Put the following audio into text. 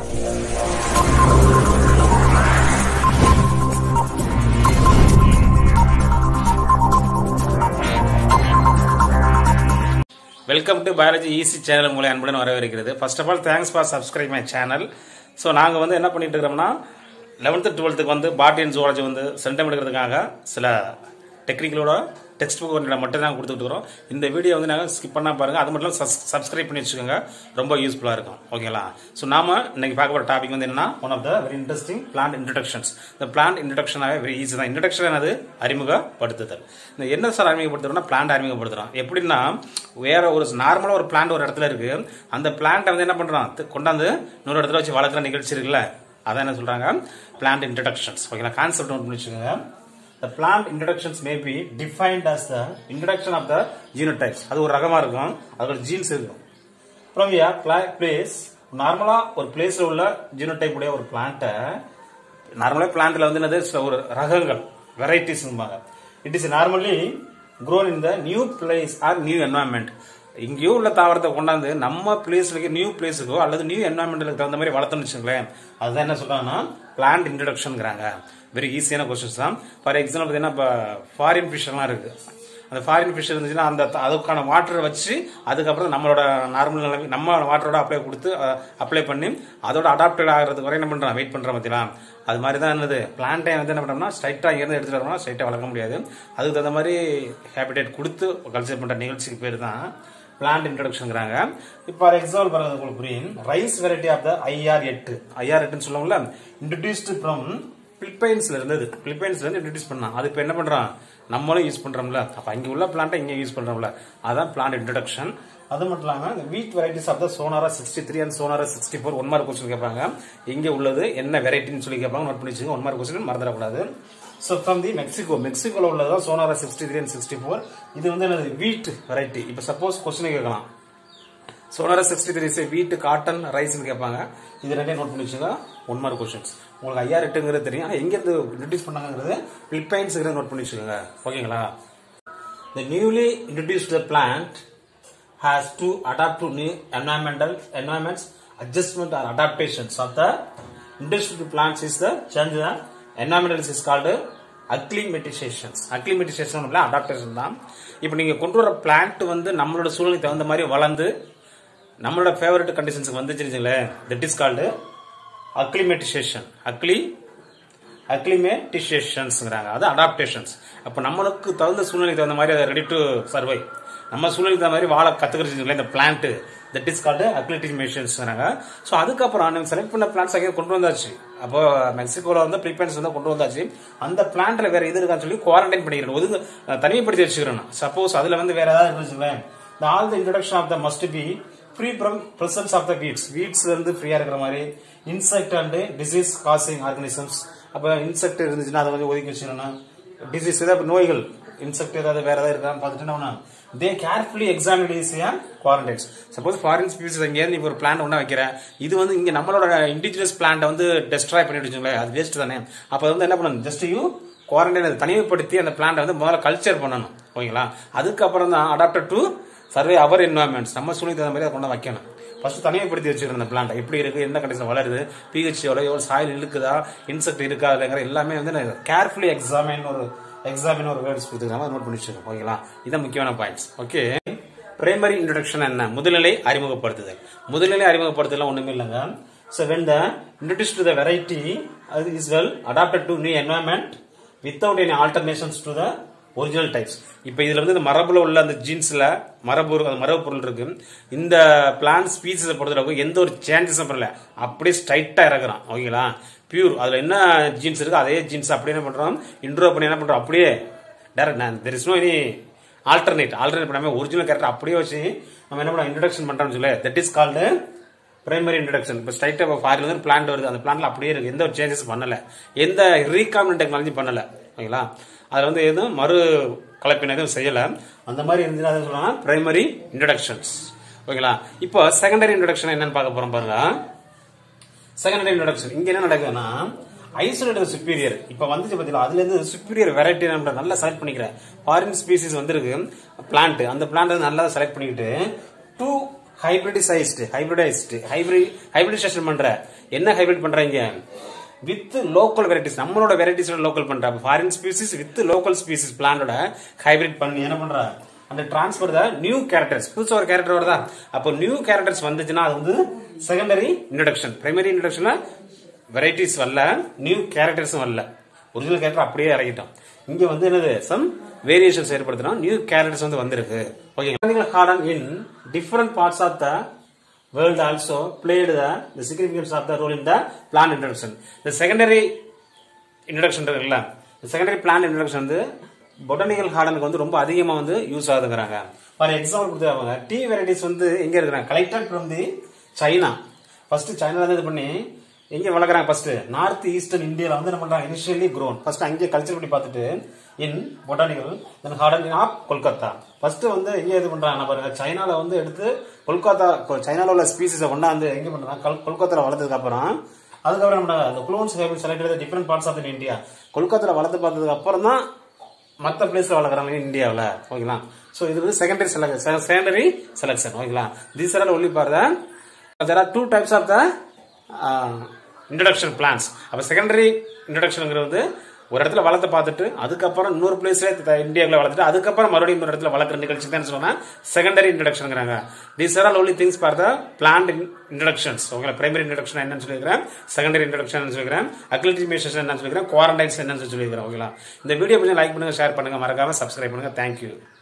Welcome to biology easy channel உங்களை அன்புடன் வரவேற்கிறது first of all thanks for subscribe my channel so நாங்கள் வந்து என்ன பண்ணிட்டு இருக்கிறோம்னா லெவன்த்து டுவெல்த்துக்கு வந்து பாட்டி அண்ட் ஜுவாலஜி வந்து சென்டம் எடுக்கிறதுக்காக சில டெக்னிக்கலோட டெக்ஸ்ட் புக் ஒன்றில் மட்டும் தான் கொடுத்துட்டு இருக்கிறோம் இந்த வீடியோ வந்து நாங்கள் ஸ்கிப் பண்ணா பாருங்க அது மட்டும் இல்லாமல் சப்ஸ்கிரைப் பண்ணி வச்சுக்கோங்க ரொம்ப யூஸ்ஃபுல்லாக இருக்கும் ஓகேங்களா ஸோ நாம இன்னைக்கு பார்க்க போகிற டாபிக் வந்து என்னன்னா one of the very interesting plant introductions இந்த பிளான்ட் இன்ட்ரடக்ஷனாகவே வெரி ஈஸி தான் இன்ட்ரடக்ஷன் என்னது அறிமுகப்படுத்துதல் இந்த என்ன சார் அறிமுகப்படுத்துறோம்னா பிளான்ட் அறிமுகப்படுத்துறோம் எப்படின்னா வேற ஒரு நார்மலாக ஒரு பிளான்ட் ஒரு இடத்துல இருக்கு அந்த பிளான்ட்டை வந்து என்ன பண்றோம் தி- கொண்டாந்து இன்னொரு இடத்துல வச்சு வளர்க்குற நிகழ்ச்சி இருக்குல்ல அதான் என்ன சொல்றாங்க பிளான்ட் இன்ட்ரடக்ஷன்ஸ் ஓகேங்களா கான்செப்ட் நோட் பண்ணி வச்சுக்கோங்க The plant introductions may be defined as the introduction of the genotypes. அது ஒரு ரகமா இருக்கும் அதோட ஜீன்ஸ் இருக்கும் from a pla- place நார்மலா ஒரு பிளேஸ்ல உள்ள ஜீனோடைப் உடைய ஒரு பிளான்ட்டை நார்மலா பிளான்ட்ல வந்து என்னது சில ஒரு ரகங்கள் varieties it is normally grown in the new place or new environment இங்கேயோ உள்ள தாவரத்தை கொண்டாந்து நம்ம பிளேஸ்ல நியூ பிளேஸுக்கோ அல்லது நியூ என்வரன்மெண்ட்டுக்கு தகுந்த மாதிரி வளர்த்தோம்னு வச்சுங்களேன் அதுதான் என்ன சொல்றாங்கன்னா பிளான்ட் இன்ட்ரடக்ஷன்ங்கிறாங்க வெரி ஈஸியான கொஸ்டின்ஸ் தான் ஃபார் எக்ஸாம்பிள் பார்த்தீங்கன்னா இப்போ ஃபாரின் ஃபிஷ்லாம் இருக்கு அந்த ஃபாரின் ஃபிஷ் இருந்துச்சுன்னா அந்த த- அதுக்கான வாட்டரை வச்சு அதுக்கப்புறம் நம்மளோட நார்மல் நிலைமை நம்ம வாட்டரோட அப்ளை கொடுத்து அப்ளை பண்ணி அதோட அடாப்டட் ஆகிறதுக்கு வரை என்ன பண்றோம் வெயிட் பண்றோம் பார்த்தீங்களா அது மாதிரி தான் என்னது பிளான்ட்டை வந்து என்ன பண்ணோம்னா ஸ்ட்ரைட்டாக இங்கேருந்து எடுத்துட்டு வரோம்னா ஸ்ட்ரைட்டாக வளர்க்க முடியாது அதுக்கு தகுந்த மாதிரி ஹேபிடேட் கொடுத்து கல்ச்சர் பண்ற நிகழ்ச்சிக்கு பேர் தான் பிளான்ட் இன்ட்ரடக்ஷன்ங்கிறாங்க இப்போ ஃபார் எக்ஸாம்பிள் பாருங்க உங்களுக்கு புரியும் rice variety of the I R எட்டு ஐஆர் எட்டுன்னு சொல்லுவோம்ல இன்ட்ரடியூஸ்டு ஃப்ரம் பிலிப்பைன்ஸ்ல இருந்தது பிலிப்பைன்ஸ்ல இருந்து இன்ட்ரடியூஸ் பண்ணான் அது இப்போ என்ன பண்றான் நம்மளும் யூஸ் பண்றோம்ல அப்ப அங்க உள்ள பிளான்ட்டை இங்க யூஸ் பண்றோம்ல அதான் பிளான்ட் இன்ட்ரடக்ஷன் அது மட்டும் இல்லாம இந்த wheat varieties of the Sonora sixty three and Sonora sixty four one mark question கேட்பாங்க இங்க உள்ளது என்ன வெரைட்டின்னு சொல்லி கேட்பாங்க நோட் பண்ணி வச்சுங்க ஒன் மார்க் கொஸ்டின் மறந்துடக்கூடாது ஸோ ஃப்ரம் தி மெக்சிகோ மெக்சிகோல உள்ளதான் Sonora sixty three and sixty four இது வந்து என்னது வீட் வெரைட்டி இப்போ சப்போஸ் கொஸ்டின் கேட்கலாம் சோனாரா சிக்ஸ்டி த்ரீ சே வீட்டு காட்டன் ரைஸ்னு கேட்பாங்க இது ரெண்டையும் நோட் பண்ணி வச்சுங்க ஒன் மார்க் கொஸ்டின்ஸ் உங்களுக்கு ஐயா எட்டுங்கிறது தெரியும் ஆனால் எங்கேருந்து இன்ட்ரடியூஸ் பண்ணாங்கிறது பிலிப்பைன்ஸுங்கிறத நோட் பண்ணி வச்சுக்கோங்க ஓகேங்களா The newly introduced plant has to adapt to new environmental environments, adjustment or adaptations of the introduced plants is the change the environmental is called acclimatizations. Acclimatization adaptation தான் இப்போ நீங்க கொண்டு வர பிளான்ட் வந்து நம்மளோட சூழ்நிலைக்கு தகுந்த மாதிரி வளர்ந்து நம்மளோட ஃபேவரட் கண்டிஷன்ஸ்க்கு வந்துச்சுங்களே தட் இஸ் கால்டு அக்ளிமேட்டிசேஷன் அக்ளி அக்ளிமேட்டிசேஷன்ஸ்ங்கிறாங்க அது அடாப்டேஷன்ஸ் அப்போ நம்மளுக்கு தகுந்த சூழ்நிலைக்கு தகுந்த மாதிரி அதை ரெடி டு சர்வை நம்ம சூழ்நிலைக்கு தகுந்த மாதிரி வாழ கத்துக்கிறதுங்களே இந்த பிளான்ட் தட் இஸ் கால்டு அக்ளிமேட்டிசேஷன்ஸ்ங்கிறாங்க ஸோ அதுக்கப்புறம் நம்ம செலக்ட் பண்ண பிளான்ஸ் அங்கே கொண்டு வந்தாச்சு அப்போ மெக்சிகோல வந்து பிலிப்பைன்ஸ் வந்து கொண்டு வந்தாச்சு அந்த பிளான்ட்ல வேற இது இருக்கான்னு சொல்லி குவாரண்டைன் பண்ணிக்கிறேன் ஒதுங்க தனிமைப்படுத்தி வச்சுக்கிறேன் சப்போஸ் அதுல வந்து வேற ஏதாவது இருந்துச்சுங்களேன் the all the introduction of the must be free from presence of the weeds weeds ல இருந்து ஃப்ரீயா இருக்கிற மாதிரி insect and disease causing organisms அப்ப இன்செக்ட் இருந்துச்சுன்னா அதை வந்து ஒதுக்கி வச்சுக்கணும் டிசீஸ் ஏதாவது நோய்கள் இன்செக்ட் ஏதாவது வேற ஏதாவது இருக்கான்னு பார்த்துட்டு என்ன தே கேர்ஃபுல்லி எக்ஸாமின் ஈஸியாக குவாரண்டைன்ஸ் சப்போஸ் ஃபாரின் ஸ்பீசிஸ் இங்கேருந்து இப்போ ஒரு பிளான்ட் ஒன்றா வைக்கிறேன் இது வந்து இங்கே நம்மளோட இண்டிஜினஸ் பிளான்ட்டை வந்து டெஸ்ட்ராய் பண்ணிட்டு வச்சுங்களேன் அது வேஸ்ட் தானே அப்போ அது வந்து என்ன பண்ணணும் ஜஸ்ட் யூ குவாரண்டைன் தனிமைப்படுத்தி அந்த பிளான்ட்டை வந்து முதல்ல கல்ச்சர் பண்ணணும் ஓகேங்களா அதுக்கப்புறம் தான் adapted to survive our environments நம்ம சூழ்நிலை தகுந்த மாதிரி அதை கொண்டு வந்து வைக்கணும் ஃபர்ஸ்ட் தனிமைப்படுத்தி வச்சுக்கிறோம் அந்த பிளான்ட் எப்படி இருக்கு எந்த கண்டிஷன் வளருது பிஹெச் எவ்வளோ சாயில் இழுக்குதா இன்செக்ட் இருக்கா இல்லைங்கிற எல்லாமே வந்து கேர்ஃபுல்லி எக்ஸாமின் ஒரு எக்ஸாமின் ஒரு வேர்ட்ஸ் கொடுத்துருக்காங்க நோட் பண்ணி வச்சுக்கோங்க ஓகேங்களா இதான் முக்கியமான பாயிண்ட்ஸ் ஓகே பிரைமரி இன்ட்ரடக்ஷன் என்ன முதல்நிலை அறிமுகப்படுத்துதல் முதல்நிலை அறிமுகப்படுத்துதல் ஒண்ணுமே இல்லைங்க so when the introduce to the variety அது is well adapted to new environment without any alternations to the original types இப்போ இதுல வந்து இந்த மரபுல உள்ள அந்த ஜீன்ஸ்ல மரபு அந்த மரபு பொருள் இருக்கு இந்த பிளான்ட் ஸ்பீசிஸை பொறுத்தளவுக்கு எந்த ஒரு சேஞ்சஸும் பண்ணல அப்படியே ஸ்ட்ரைட்டா இறக்குறான் ஓகேங்களா பியூர் அதுல என்ன ஜீன்ஸ் இருக்கு அதே ஜீன்ஸ் அப்படியே என்ன பண்றோம் இன்ட்ரோ பண்ணி என்ன பண்றோம் அப்படியே direct there is no any alternate alternate பண்ணாம ஒரிஜினல் கேரக்டர் அப்படியே வச்சு நம்ம என்ன பண்ணோம் இன்ட்ரடக்ஷன் பண்றோம்னு சொல்லி that is called primary introduction இப்போ ஸ்ட்ரைட்டாக இப்போ ஃபாரின்ல இருந்து பிளான்ட் வருது அந்த பிளான்ட்ல அப்படியே இருக்கு எந்த ஒரு சேஞ்சஸ் பண்ணல எந்த ரீகாமினன்ட் டெக்னாலஜி பண்ணல ஓகேங்களா அதில் வந்து எதுவும் மறு கலப்பின எதுவும் செய்யல அந்த மாதிரி இருந்துச்சுன்னா அதை சொல்லலாம் பிரைமரி இன்ட்ரடக்ஷன்ஸ் ஓகேங்களா இப்போ செகண்டரி இன்ட்ரடக்ஷன் என்னன்னு பார்க்க போறோம் பாருங்க செகண்டரி இன்ட்ரடக்ஷன் இங்க என்ன நடக்குதுன்னா ஐசோலேட்டட் சுப்பீரியர் இப்ப வந்துச்சு பாத்தீங்களா அதுல இருந்து சுப்பீரியர் வெரைட்டி நம்ம நல்லா செலக்ட் பண்ணிக்கிறேன் ஃபாரின் ஸ்பீசிஸ் வந்திருக்கு பிளான்ட் அந்த பிளான்ட் நல்லா செலக்ட் பண்ணிக்கிட்டு to hybridized hybridized hybrid hybridization பண்ற என்ன ஹைபிரிட் பண்றீங்க வித் லோக்கல் வெரைட்டிஸ் நம்மளோட வெரைட்டிஸோட லோக்கல் பண்ற foreign species with local species பிளான்டோட ஹைபிரிட் பண்ணி என்ன பண்ற அந்த டிரான்ஸ்பர் த நியூ கேரக்டர்ஸ் புதுசா ஒரு கேரக்டர் வருதா அப்போ நியூ கேரக்டர்ஸ் வந்துச்சுன்னா அது வந்து செகண்டரி இன்ட்ரடக்ஷன் பிரைமரி இன்ட்ரடக்ஷன்ல வெரைட்டிஸ் வரல நியூ கேரக்டர்ஸும் வரல ஒரிஜினல் கேரக்டர் அப்படியே இறக்கிட்டோம் இங்க வந்து என்னது சம் வேரியேஷன்ஸ் ஏற்படுத்தினோம் நியூ கேரக்டர்ஸ் வந்து வந்திருக்கு okay harden in different parts of the world also played the the significance of the role in the plant introduction the secondary introduction இருக்குல்ல செகண்டரி பிளான் இன்ட்ரடக்ஷன் வந்து பொட்டானிக்கல் கார்டனுக்கு வந்து ரொம்ப அதிகமாக வந்து யூஸ் ஆகுதுங்கிறாங்க ஃபார் எக்ஸாம்பிள் கொடுத்துருக்காங்க டீ வெரைட்டிஸ் வந்து எங்க இருக்கிறாங்க collected from the China first சைனால இருந்து இது பண்ணி எங்க வளர்க்குறாங்க ஃபர்ஸ்ட் நார்த் ஈஸ்டர்ன் இந்தியாவில் வந்து என்ன பண்றாங்க இனிஷியலி க்ரோன் ஃபர்ஸ்ட் அங்கே கல்ச்சர் பண்ணி பார்த்துட்டு in botanical then garden of Kolkata first வந்து எங்க இது பண்றாங்க பாருங்க சைனால வந்து எடுத்து கொல்கத்தா சைனால உள்ள ஸ்பீசிஸை கொண்டாந்து எங்க பண்றாங்க கொல்- கொல்கத்தால வளர்த்ததுக்கு அப்புறம் அதுக்கப்புறம் நம்ம அந்த clones able selected different parts of India கொல்கத்தால வளர்த்து பார்த்ததுக்கு அப்புறம் தான் மற்ற பிளேஸ்ல வளர்க்குறாங்க இந்தியாவில் ஓகேங்களா ஸோ இது வந்து செகண்டரி செலக்ஷன் செகண்டரி செலக்ஷன் ஓகேங்களா these are only for there are two types of the introduction plants அப்போ செகண்டரி இன்ட்ரடக்ஷனுங்கிறது ஒரு இடத்துல வளர்த்து பார்த்துட்டு அதுக்கப்புறம் இன்னொரு பிளேஸ்ல இந்தியாவில் வளர்த்துட்டு அதுக்கப்புறம் மறுபடியும் இன்னொரு இடத்துல வளர்க்குற நிகழ்ச்சி தான் சொன்னா செகண்டரி இன்ட்ரடக்ஷனுங்கிறாங்க these are all only things for the plant introductions okay primary introduction என்னன்னு சொல்லியிருக்கிறேன் செகண்டரி இன்ட்ரடக்ஷன் சொல்லிக்கிறேன் அக்லிட்டிமேஷன் என்னன்னு சொல்லிக்கிறேன் குவாரண்டைன்ஸ் என்னன்னு சொல்லியிருக்கிறேன் ஓகேங்களா இந்த வீடியோ கொஞ்சம் லைக் பண்ணுங்க ஷேர் பண்ணுங்க மறக்காம சப்ஸ்கிரைப் பண்ணுங்க தேங்க்யூ